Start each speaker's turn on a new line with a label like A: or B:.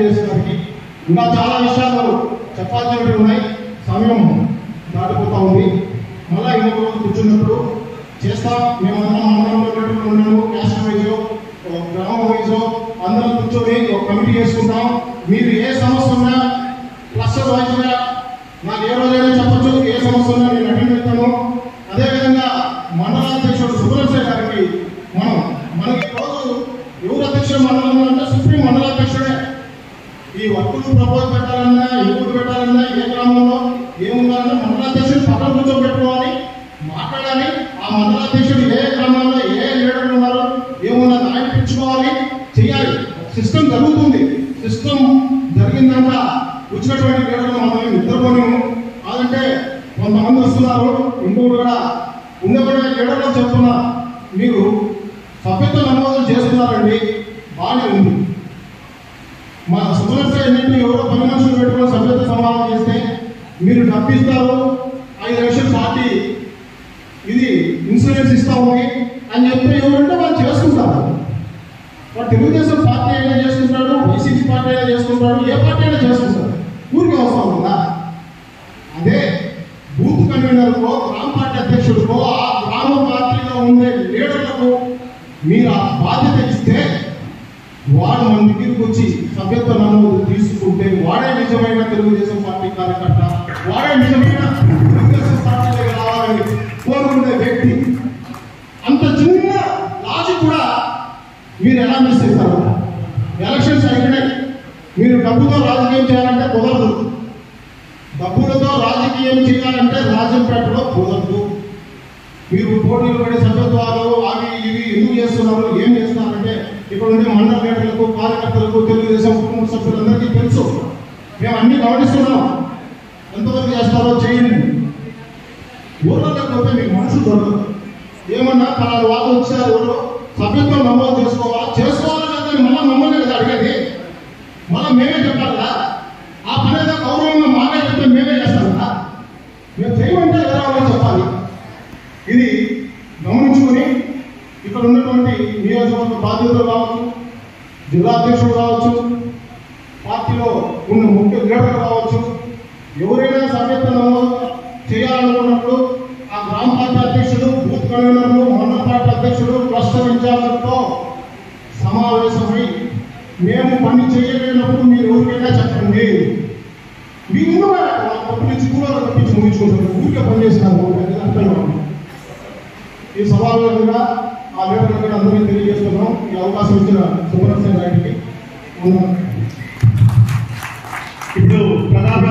A: IAS గారికి ఇంకా చాలా విషయాలు చెప్పాల్సినవి ఉన్నాయి సమయం దాటిపోతా ఉంది మళ్ళా ఇంకొక రోజు కూర్చున్నప్పుడు చేస్తా మేమందరం మండలంలో ఉన్నటువంటి ఉన్నాము క్యాస్ట్ వైజ్ గ్రామ వైజ్ అందరం కూర్చొని ఒక కమిటీ చేసుకుంటాం మీరు ఏ సమస్య ఉన్నా క్లస్టర్ వైజ్గా నాకు ఏ రోజైనా చెప్పొచ్చు ఏ సమస్య ఉన్నా నేను అటెండ్ అవుతాను అదేవిధంగా మండలాధ్యక్షుడు సుబ్రహ్మణ్య గారికి మనం మనకి ఈ రోజు ఎవరు అధ్యక్షుడు మండలంలో అంటే సుప్రీం మండలాధ్యక్షుడే ఈ వర్కులు ప్రపోజ్ పెట్టాలన్నా ఇంకోటి పెట్టాలన్నా ఏ గ్రామంలో ఏముండాలన్నా మండలాధ్యక్షుడు పక్కన కూర్చోబెట్టుకోవాలి మాట్లాడాలి ఆ మండలాధ్యక్షుడు ఏ గ్రామంలో ఏ లీడర్లు ఉన్నారో ఏమున్నది ఆయన పిలుచుకోవాలి చేయాలి సిస్టమ్ జరుగుతుంది సిస్టమ్ జరిగిందంట వచ్చినటువంటి లీడర్లు మనం నిద్రపోని కాదంటే కొంతమంది వస్తున్నారు ఇంకొకటి కూడా ఉండబడే లీడర్లు చెప్తున్నా మీరు సభ్యత్వ నమోదు చేస్తున్నారండి బాగానే ఉంది మా సుమలత ఎన్నింటిని ఎవరో పని మనుషులు పెట్టుకుని సభ్యత్వ సమావేశం చేస్తే మీరు డబ్బిస్తారు ఐదు లక్షలు పార్టీ ఇది ఇన్సూరెన్స్ ఇస్తా ఉంది అని చెప్పి ఎవరంటే వాళ్ళు చేసుకుంటారు వాడు తెలుగుదేశం పార్టీ అయినా చేసుకుంటాడు వైసీపీ పార్టీ అయినా చేసుకుంటాడు ఏ పార్టీ అయినా చేసుకుంటాడు ఊరికి అవసరం ఉందా అదే బూత్ కన్వీనర్కో గ్రామ పార్టీ అధ్యక్షుడికో ఆ గ్రామ పార్టీలో ఉండే లీడర్లకు మీరు ఆ బాధ్యత ఇస్తే వాడు మన దగ్గరికి వచ్చి సభ్యత్వ నమోదు తీసుకుంటే వాడే నిజమైన తెలుగుదేశం పార్టీ కార్యకర్త వాడే నిజమైన తెలుగుదేశం పార్టీలోకి రావాలని కోరుకునే వ్యక్తి అంత చిన్న లాజిక్ కూడా మీరు ఎలా మిస్ చేస్తారు ఎలక్షన్స్ అయిపోయినాయి మీరు డబ్బుతో రాజకీయం చేయాలంటే కుదరదు డబ్బులతో రాజకీయం చేయాలంటే రాజంపేటలో కుదరదు మీరు పోటీలు పడే సభ్యత్వాలు అవి ఇవి ఎందుకు చేస్తున్నారు ఏం చేస్తున్నారంటే ఇక్కడ ఉండే మండల లీడర్లకు కార్యకర్తలకు తెలుగుదేశం కుటుంబ సభ్యులందరికీ తెలుసు మేము అన్ని గమనిస్తున్నాం ఎంతవరకు చేస్తారో చేయండి ఊర్లోకి పోతే మీకు మనసు దొరకదు ఏమన్నా పలానా వాళ్ళు వచ్చారు ఊళ్ళో సభ్యత్వం నమోదు చేసుకోవాలా చేసుకోవాలా లేదా అని మళ్ళీ మమ్మల్ని కదా అడిగేది మళ్ళీ మేమే చెప్పాలి కదా ఆ పని ఏదో గౌరవంగా మాకే చెప్తే మేమే చేస్తాం కదా మేము చేయమంటే ఎలా వాళ్ళకి చెప్పాలి ఇది గమనించుకొని ఇక్కడ ఉన్నటువంటి నియోజకవర్గ బాధ్యతలు కావచ్చు జిల్లా అధ్యక్షుడు కావచ్చు పార్టీలో ఉన్న ముఖ్య లీడర్ కావచ్చు ఎవరైనా సభ్యత్వ నమోదు చేయాలనుకున్నప్పుడు ఆ గ్రామ పార్టీ అధ్యక్షుడు బూత్ కన్వీనర్లు మండల పార్టీ అధ్యక్షుడు క్లస్టర్ ఇన్ఛార్జులతో సమావేశమై మేము పని చేయలేనప్పుడు మీరు ఎవరికైనా చెప్పండి మీరు పప్పు నుంచి కూడా తప్పించి ముగించుకుంటారు ఊరికే పని చేసినారు అది అర్థం కాదు. ఈ సమావేశంగా ఆ లీడర్లకు అందరికీ తెలియజేస్తున్నాం ఈ అవకాశం ఇచ్చిన సుబ్రహ్మణ్య గారికి ఉన్నాం
B: ఇప్పుడు ప్రధాన